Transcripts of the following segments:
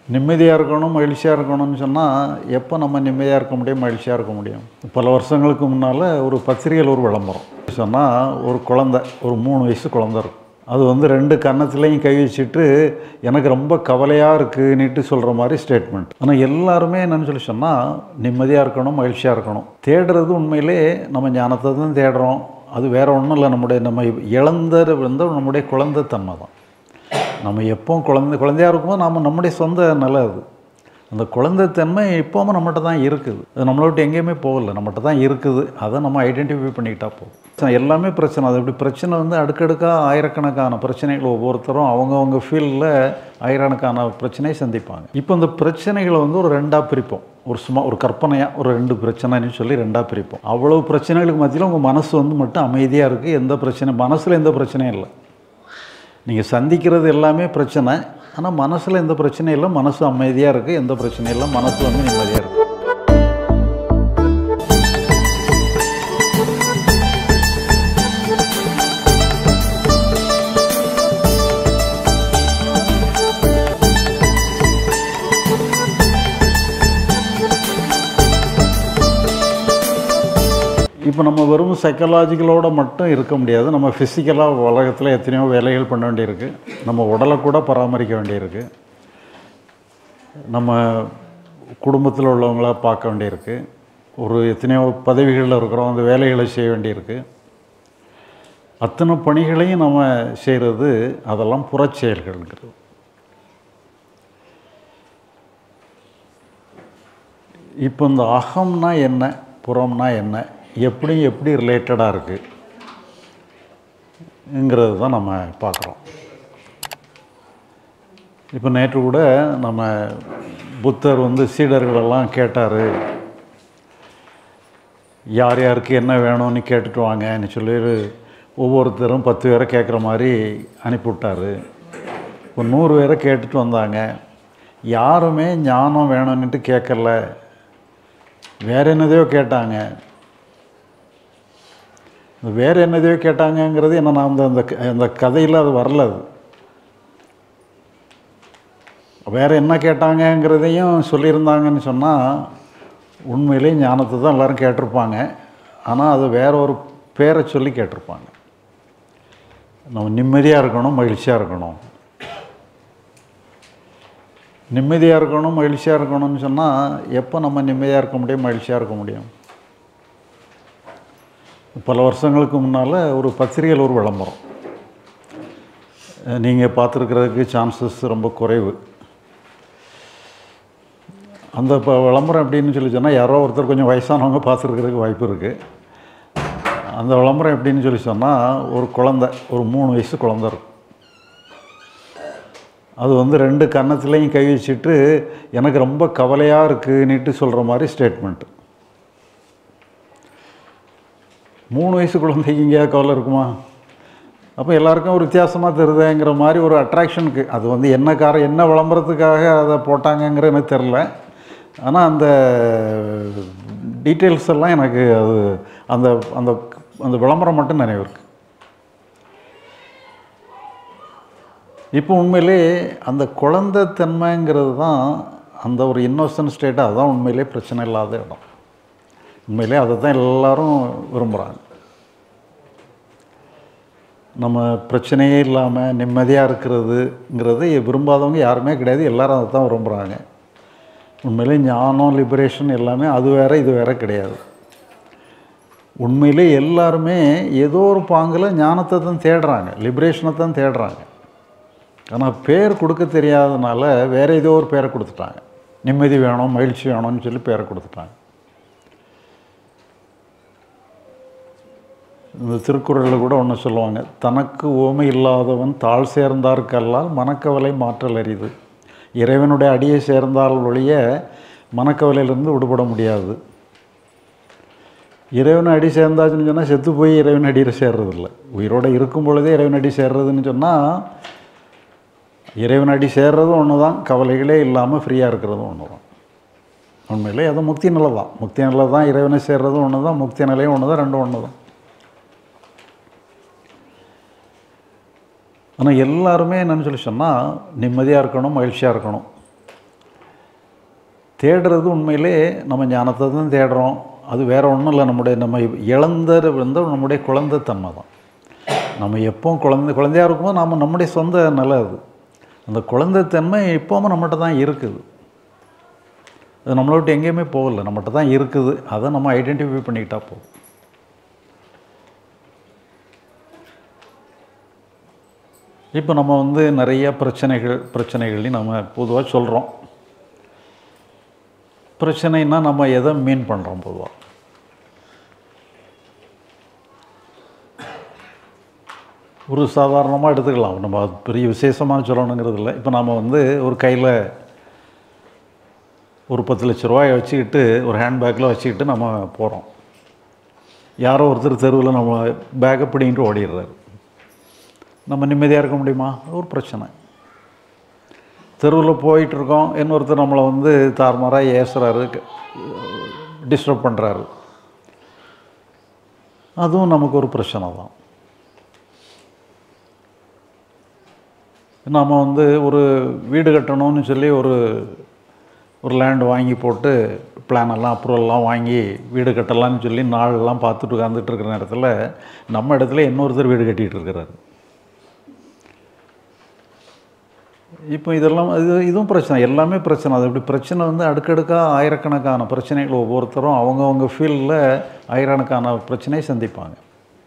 நிம்மதியாக இருக்கணும் மகிழ்ச்சியாக இருக்கணும்னு சொன்னால் எப்போ நம்ம நிம்மதியாக இருக்க முடியும் மகிழ்ச்சியாக இருக்க முடியும் பல வருஷங்களுக்கு முன்னால் ஒரு பத்திரிகையில் ஒரு விளம்பரம் சொன்னால் ஒரு குழந்தை ஒரு மூணு வயசு குழந்தை இருக்கும் அது வந்து ரெண்டு கன்னத்துலேயும் கை வச்சுட்டு எனக்கு ரொம்ப கவலையாக இருக்குன்னுட்டு சொல்கிற மாதிரி ஸ்டேட்மெண்ட் ஆனால் எல்லாருமே என்னன்னு சொல்லி சொன்னால் நிம்மதியாக இருக்கணும் மகிழ்ச்சியாக இருக்கணும் தேடுறது உண்மையிலே நம்ம ஞானத்தை தான் தேடுறோம் அது வேற ஒன்றும் இல்லை நம்முடைய நம்ம இழந்தது வந்து நம்முடைய குழந்தைத்தன்மை தான் நம்ம எப்போ குழந்தை குழந்தையாக இருக்கும்போது நம்ம நம்முடைய சொந்த நிலை அது அந்த குழந்தைத்தன்மை இப்போவும் நம்மகிட்ட தான் இருக்குது அது நம்மளை விட்டு எங்கேயுமே போகல நம்மகிட்ட தான் இருக்குது அதை நம்ம ஐடென்டிஃபை பண்ணிக்கிட்டா போதும் So, எல்லாமே பிரச்சனை அது இப்படி பிரச்சனை வந்து அடுக்கடுக்காக ஆயிரக்கணக்கான பிரச்சனைகள் ஒவ்வொருத்தரும் அவங்கவுங்க ஃபீல்டில் ஆயிரக்கணக்கான பிரச்சனையை சந்திப்பாங்க இப்போ இந்த பிரச்சனைகளை வந்து ஒரு ரெண்டாக பிரிப்போம் ஒரு சும்மா ஒரு கற்பனையாக ஒரு ரெண்டு பிரச்சனைன்னு சொல்லி ரெண்டாக பிரிப்போம் அவ்வளவு பிரச்சனைகளுக்கு மத்தியில் உங்கள் மனசு வந்து மட்டும் அமைதியாக இருக்குது எந்த பிரச்சனை மனசில் எந்த பிரச்சனையும் இல்லை நீங்கள் சந்திக்கிறது எல்லாமே பிரச்சனை ஆனால் மனசில் எந்த பிரச்சனையும் இல்லை மனசு அமைதியாக இருக்குது எந்த பிரச்சனையும் இல்லை மனசு வந்து நிம்மதியாக இருக்குது இப்போ நம்ம வெறும் சைக்கலாஜிக்கலோட மட்டும் இருக்க முடியாது நம்ம ஃபிசிக்கலாக உலகத்தில் எத்தனையோ வேலைகள் பண்ண வேண்டியிருக்கு நம்ம உடலை கூட பராமரிக்க வேண்டியிருக்கு நம்ம குடும்பத்தில் உள்ளவங்கள பார்க்க வேண்டியிருக்கு ஒரு எத்தனையோ பதவிகளில் இருக்கிறோம் அந்த வேலைகளை செய்ய வேண்டியிருக்கு அத்தனை பணிகளையும் நம்ம செய்கிறது அதெல்லாம் புறச்செயல்கள்ங்கிறது இப்போ இந்த அகம்னா என்ன புறம்னா என்ன எப்படி எப்படி ரிலேட்டடாக இருக்குங்கிறது தான் நம்ம பார்க்குறோம் இப்போ நேற்று கூட நம்ம புத்தர் வந்து சீடர்களெல்லாம் கேட்டார் யார் யாருக்கு என்ன வேணும்னு கேட்டுட்டு வாங்கன்னு சொல்லி ஒவ்வொருத்தரும் பத்து பேரை கேட்குற மாதிரி அனுப்பிவிட்டார் ஒரு நூறு பேரை கேட்டுட்டு வந்தாங்க யாருமே ஞானம் வேணும்னுட்டு கேட்கல வேற என்னதையோ கேட்டாங்க வேறு என்னதையோ கேட்டாங்கங்கிறது என்ன நான் அந்த அந்த க- அந்த கதையில் அது வரல அது வேறு என்ன கேட்டாங்கங்கிறதையும் சொல்லியிருந்தாங்கன்னு சொன்னால் உண்மையிலே ஞானத்தை தான் எல்லோரும் கேட்டிருப்பாங்க ஆனால் அது வேற ஒரு பேரை சொல்லி கேட்டிருப்பாங்க நம்ம நிம்மதியாக இருக்கணும் மகிழ்ச்சியாக இருக்கணும் நிம்மதியாக இருக்கணும் மகிழ்ச்சியாக இருக்கணும்னு சொன்னால் எப்போ நம்ம நிம்மதியாக இருக்க முடியும் மகிழ்ச்சியாக இருக்க முடியும் பல வருஷங்களுக்கு முன்னால் ஒரு பத்திரிகையில் ஒரு விளம்பரம் நீங்கள் பார்த்துருக்கிறதுக்கு சான்சஸ் ரொம்ப குறைவு அந்த இப்போ விளம்பரம் எப்படின்னு சொல்லி சொன்னால் யாரோ ஒருத்தர் கொஞ்சம் வயசானவங்க பார்த்துருக்கிறதுக்கு வாய்ப்பு இருக்குது அந்த விளம்பரம் எப்படின்னு சொல்லி சொன்னால் ஒரு குழந்தை ஒரு மூணு வயசு குழந்தை இருக்கும் அது வந்து ரெண்டு கன்னத்துலேயும் கை வச்சுட்டு எனக்கு ரொம்ப கவலையாக இருக்குன்னுட்டு சொல்கிற மாதிரி ஸ்டேட்மெண்ட்டு மூணு வயசு குழந்தைக்கு இங்கேயா கவலை இருக்குமா அப்போ எல்லாருக்கும் ஒரு வித்தியாசமாக தெரியுதுங்கிற மாதிரி ஒரு அட்ராக்ஷனுக்கு அது வந்து என்ன கார என்ன விளம்பரத்துக்காக அதை போட்டாங்கங்கிற எனக்கு தெரில ஆனால் அந்த டீட்டெயில்ஸ் எல்லாம் எனக்கு அது அந்த அந்த அந்த விளம்பரம் மட்டும் நினைவு இருக்கு இப்போ உண்மையிலே அந்த குழந்தைத்தன்மைங்கிறது தான் அந்த ஒரு இன்னோசன்ட் ஸ்டேட்டு அதுதான் உண்மையிலே பிரச்சனை இல்லாத இடம் உண்மையிலே அதை தான் எல்லாரும் விரும்புகிறாங்க நம்ம பிரச்சனையே இல்லாமல் நிம்மதியாக இருக்கிறதுங்கிறது விரும்பாதவங்க யாருமே கிடையாது எல்லாரும் அதை தான் விரும்புகிறாங்க உண்மையிலே ஞானம் லிபரேஷன் எல்லாமே அது வேற இது வேற கிடையாது உண்மையிலே எல்லாருமே ஏதோ ஒரு பாங்கில் ஞானத்தை தான் தேடுறாங்க லிபரேஷனை தான் தேடுறாங்க ஆனால் பேர் கொடுக்க தெரியாதனால வேற ஏதோ ஒரு பேரை கொடுத்துட்டாங்க நிம்மதி வேணும் மகிழ்ச்சி வேணும்னு சொல்லி பேரை கொடுத்துட்டாங்க இந்த திருக்குறளில் கூட ஒன்று சொல்லுவாங்க தனக்கு ஓமை இல்லாதவன் தாழ் சேர்ந்தார்க்கல்லால் மனக்கவலை மாற்றல் அரிது இறைவனுடைய அடியை சேர்ந்தால் ஒழிய மனக்கவலையிலிருந்து விடுபட முடியாது இறைவன் அடி சேர்ந்தாச்சுன்னு சொன்னால் செத்து போய் இறைவன் அடியில் சேர்றதில்ல உயிரோடு இருக்கும் பொழுதே இறைவன் அடி சேர்றதுன்னு சொன்னால் இறைவன் அடி சேர்றதும் ஒன்று தான் கவலைகளே இல்லாமல் ஃப்ரீயாக இருக்கிறதும் ஒன்று தான் உண்மையிலே அது முக்தி நிலை தான் முக்தி நிலை தான் இறைவனை சேர்றதும் ஒன்று தான் முக்தி நிலையும் ஒன்று தான் ரெண்டும் ஒன்று தான் ஆனால் எல்லாருமே என்னன்னு சொல்லி சொன்னால் நிம்மதியாக இருக்கணும் மகிழ்ச்சியாக இருக்கணும் தேடுறது உண்மையிலே நம்ம ஞானத்தை தான் தேடுறோம் அது வேற ஒன்றும் இல்லை நம்முடைய நம்ம இழந்தது வந்து நம்முடைய குழந்தைத்தன்மை தான் நம்ம எப்பவும் குழந்தை குழந்தையாக இருக்கும்போது நாம் நம்முடைய சொந்த நிலை அது அந்த குழந்தைத்தன்மை எப்போவும் நம்மகிட்ட தான் இருக்குது அது நம்மளை விட்டு எங்கேயுமே போகல நம்மகிட்ட தான் இருக்குது அதை நம்ம ஐடென்டிஃபை பண்ணிக்கிட்டா போதும் இப்போ நம்ம வந்து நிறைய பிரச்சனைகள் பிரச்சனைகள்லையும் நம்ம பொதுவாக சொல்கிறோம் பிரச்சனைனா நம்ம எதை மீன் பண்ணுறோம் பொதுவாக ஒரு சாதாரணமாக எடுத்துக்கலாம் நம்ம அது பெரிய விசேஷமாக சொல்லணுங்கிறது இல்லை இப்போ நம்ம வந்து ஒரு கையில் ஒரு பத்து லட்ச ரூபாயை வச்சுக்கிட்டு ஒரு ஹேண்ட்பேக்கில் வச்சுக்கிட்டு நம்ம போகிறோம் யாரோ ஒருத்தர் தெருவில் நம்ம பேக்கை பிடிங்கிட்டு ஓடிடுறாரு நம்ம நிம்மதியாக இருக்க முடியுமா ஒரு பிரச்சனை தெருவில் போயிட்டுருக்கோம் இன்னொருத்தர் நம்மளை வந்து தாறுமாறாக ஏசுகிறாரு டிஸ்டர்ப் பண்ணுறாரு அதுவும் நமக்கு ஒரு பிரச்சனை தான் நாம் வந்து ஒரு வீடு கட்டணும்னு சொல்லி ஒரு ஒரு லேண்ட் வாங்கி போட்டு பிளான் எல்லாம் அப்ரூவல்லாம் வாங்கி வீடு கட்டலாம்னு சொல்லி நாளெல்லாம் பார்த்துட்டு உட்காந்துட்டு இருக்கிற நேரத்தில் நம்ம இடத்துல இன்னொருத்தர் வீடு கட்டிகிட்டு இருக்கிறாரு இப்போ இதெல்லாம் இது இதுவும் பிரச்சனை எல்லாமே பிரச்சனை அது இப்படி பிரச்சனை வந்து அடுக்கடுக்காக ஆயிரக்கணக்கான பிரச்சனைகள் ஒவ்வொருத்தரும் அவங்கவுங்க ஃபீல்டில் ஆயிரக்கணக்கான பிரச்சனையை சந்திப்பாங்க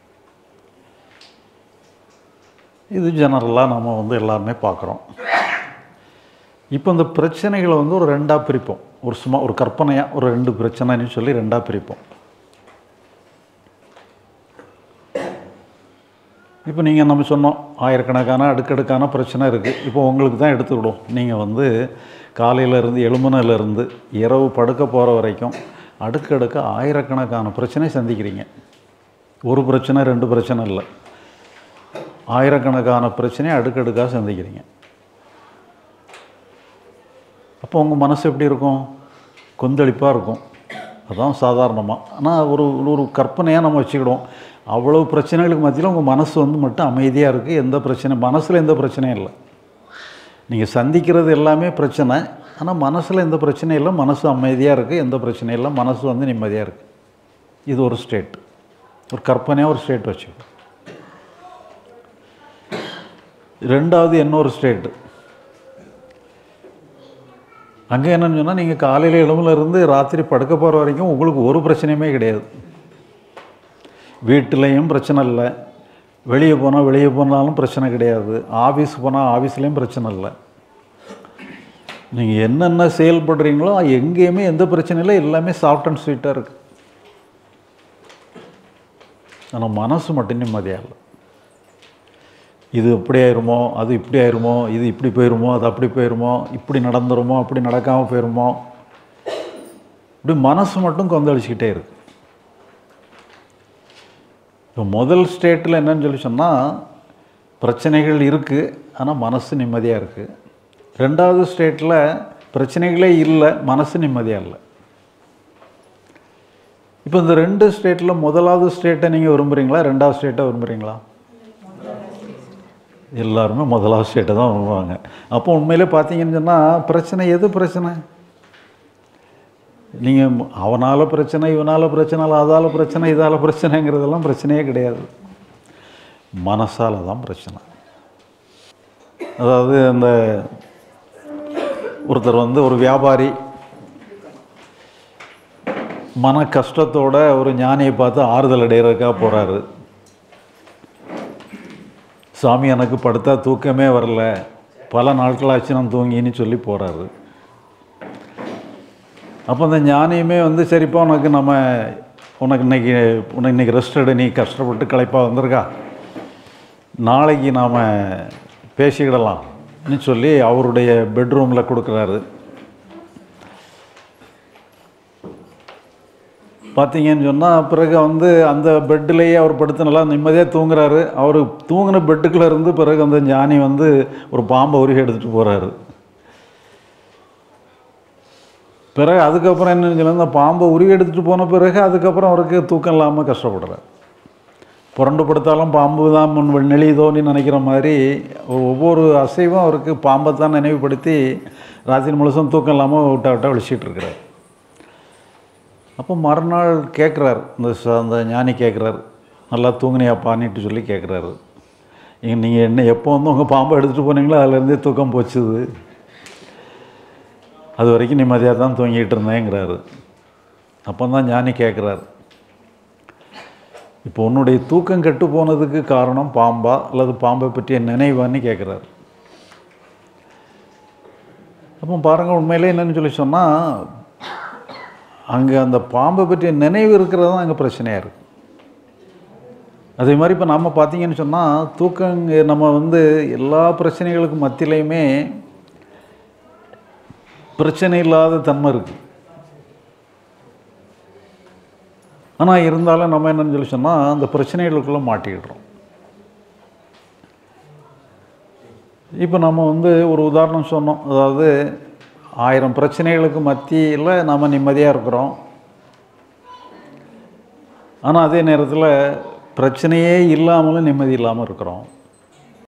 இது ஜெனரலாக நம்ம வந்து எல்லாருமே பார்க்குறோம் இப்போ இந்த பிரச்சனைகளை வந்து ஒரு ரெண்டாக பிரிப்போம் ஒரு சும்மா ஒரு கற்பனையாக ஒரு ரெண்டு பிரச்சனைன்னு சொல்லி ரெண்டாக பிரிப்போம் இப்போ நீங்கள் நம்ம சொன்னோம் ஆயிரக்கணக்கான அடுக்கடுக்கான பிரச்சனை இருக்குது இப்போ உங்களுக்கு தான் எடுத்துக்கிடும் நீங்கள் வந்து காலையிலேருந்து எழும்புனிலேருந்து இரவு படுக்க போகிற வரைக்கும் அடுக்கடுக்க ஆயிரக்கணக்கான பிரச்சனை சந்திக்கிறீங்க ஒரு பிரச்சனை ரெண்டு பிரச்சனை இல்லை ஆயிரக்கணக்கான பிரச்சனையை அடுக்கடுக்காக சந்திக்கிறீங்க அப்போ உங்கள் மனசு எப்படி இருக்கும் கொந்தளிப்பாக இருக்கும் அதான் சாதாரணமாக ஆனால் ஒரு ஒரு கற்பனையாக நம்ம வச்சுக்கிடுவோம் அவ்வளோ பிரச்சனைகளுக்கு மத்தியில் உங்கள் மனசு வந்து மட்டும் அமைதியாக இருக்குது எந்த பிரச்சனை மனசில் எந்த பிரச்சனையும் இல்லை நீங்கள் சந்திக்கிறது எல்லாமே பிரச்சனை ஆனால் மனசில் எந்த பிரச்சனையும் இல்லை மனசு அமைதியாக இருக்குது எந்த பிரச்சனையும் இல்லை மனசு வந்து நிம்மதியாக இருக்குது இது ஒரு ஸ்டேட் ஒரு கற்பனையாக ஒரு ஸ்டேட் வச்சுக்கணும் ரெண்டாவது இன்னொரு ஸ்டேட்டு அங்கே என்னன்னு சொன்னால் நீங்கள் காலையில் எழும்புல இருந்து ராத்திரி படுக்க போகிற வரைக்கும் உங்களுக்கு ஒரு பிரச்சனையுமே கிடையாது வீட்டிலையும் பிரச்சனை இல்லை வெளியே போனால் வெளியே போனாலும் பிரச்சனை கிடையாது ஆஃபீஸ் போனால் ஆஃபீஸ்லேயும் பிரச்சனை இல்லை நீங்கள் என்னென்ன செயல்படுறீங்களோ எங்கேயுமே எந்த பிரச்சனையும் இல்லை எல்லாமே சாஃப்ட் அண்ட் ஸ்வீட்டாக இருக்குது ஆனால் மனசு மட்டும் நிம்மதியாக இல்லை இது இப்படி ஆயிருமோ அது இப்படி ஆயிருமோ இது இப்படி போயிருமோ அது அப்படி போயிருமோ இப்படி நடந்துருமோ அப்படி நடக்காமல் போயிருமோ இப்படி மனசு மட்டும் கொந்தளிச்சுக்கிட்டே இருக்கு இப்போ முதல் ஸ்டேட்டில் என்னன்னு சொல்லி சொன்னால் பிரச்சனைகள் இருக்குது ஆனால் மனசு நிம்மதியாக இருக்குது ரெண்டாவது ஸ்டேட்டில் பிரச்சனைகளே இல்லை மனசு நிம்மதியாக இல்லை இப்போ இந்த ரெண்டு ஸ்டேட்டில் முதலாவது ஸ்டேட்டை நீங்கள் விரும்புகிறீங்களா ரெண்டாவது ஸ்டேட்டை விரும்புகிறீங்களா எல்லாருமே முதலாவது ஸ்டேட்டை தான் விரும்புவாங்க அப்போ உண்மையிலே பார்த்தீங்கன்னு சொன்னால் பிரச்சனை எது பிரச்சனை நீங்கள் அவனால் பிரச்சனை இவனால் பிரச்சனை அதால் பிரச்சனை இதால் பிரச்சனைங்கிறதெல்லாம் பிரச்சனையே கிடையாது மனசால தான் பிரச்சனை அதாவது அந்த ஒருத்தர் வந்து ஒரு வியாபாரி மன கஷ்டத்தோட ஒரு ஞானியை பார்த்து ஆறுதல் அடைகிறதுக்காக போகிறாரு சாமி எனக்கு படுத்தா தூக்கமே வரல பல நாட்களாச்சு நான் தூங்கின்னு சொல்லி போகிறாரு அப்போ அந்த ஞானியுமே வந்து சரிப்பா உனக்கு நம்ம உனக்கு இன்னைக்கு உனக்கு இன்னைக்கு ரெஸ்ட் எடு நீ கஷ்டப்பட்டு களைப்பாக வந்திருக்கா நாளைக்கு நாம் பேசிக்கிடலாம்னு சொல்லி அவருடைய பெட்ரூமில் கொடுக்குறாரு பார்த்தீங்கன்னு சொன்னால் பிறகு வந்து அந்த பெட்டிலேயே அவர் படுத்து நல்லா நிம்மதியாக தூங்குறாரு அவர் தூங்கின பெட்டுக்குள்ளே இருந்து பிறகு அந்த ஞானி வந்து ஒரு பாம்பை உருகி எடுத்துகிட்டு போகிறாரு பிறகு அதுக்கப்புறம் என்னன்னு சொன்னால் அந்த பாம்பை உருவி எடுத்துகிட்டு போன பிறகு அதுக்கப்புறம் அவருக்கு தூக்கம் இல்லாமல் கஷ்டப்படுறார் புரண்டு படுத்தாலும் பாம்பு தான் முன் நெளியுதோன்னு நினைக்கிற மாதிரி ஒவ்வொரு அசைவும் அவருக்கு பாம்பை தான் நினைவுபடுத்தி ராத்திரி முழுசும் தூக்கம் இல்லாமல் விட்டா விட்டா விழிச்சிட்டு இருக்கிறார் அப்போ மறுநாள் கேட்குறாரு இந்த ச- அந்த ஞானி கேட்குறாரு நல்லா தூங்குனியாப்பான்னுட்டு சொல்லி கேட்குறாரு நீங்கள் என்ன எப்போ வந்து உங்கள் பாம்பை எடுத்துகிட்டு போனீங்களோ அதுலேருந்தே தூக்கம் போச்சுது அது வரைக்கும் நிம்மதியாக தான் தூங்கிட்டு இருந்தேங்கிறாரு அப்போ தான் ஞானி கேட்குறாரு இப்போ உன்னுடைய தூக்கம் கெட்டு போனதுக்கு காரணம் பாம்பா அல்லது பாம்பை பற்றிய நினைவான்னு கேட்குறாரு அப்போ பாருங்கள் உண்மையிலே என்னன்னு சொல்லி சொன்னால் அங்கே அந்த பாம்பை பற்றிய நினைவு இருக்கிறது தான் அங்கே பிரச்சனையாக இருக்குது அதே மாதிரி இப்போ நம்ம பார்த்தீங்கன்னு சொன்னால் தூக்கம் நம்ம வந்து எல்லா பிரச்சனைகளுக்கும் மத்தியிலையுமே பிரச்சனை இல்லாத தன்மை இருக்குது ஆனால் இருந்தாலும் நம்ம என்னன்னு சொல்லி சொன்னால் அந்த பிரச்சனைகளுக்குள்ளே மாட்டிக்கிடுறோம் இப்போ நம்ம வந்து ஒரு உதாரணம் சொன்னோம் அதாவது ஆயிரம் பிரச்சனைகளுக்கு மத்தியில் நாம் நிம்மதியாக இருக்கிறோம் ஆனால் அதே நேரத்தில் பிரச்சனையே இல்லாமலும் நிம்மதி இல்லாமல் இருக்கிறோம்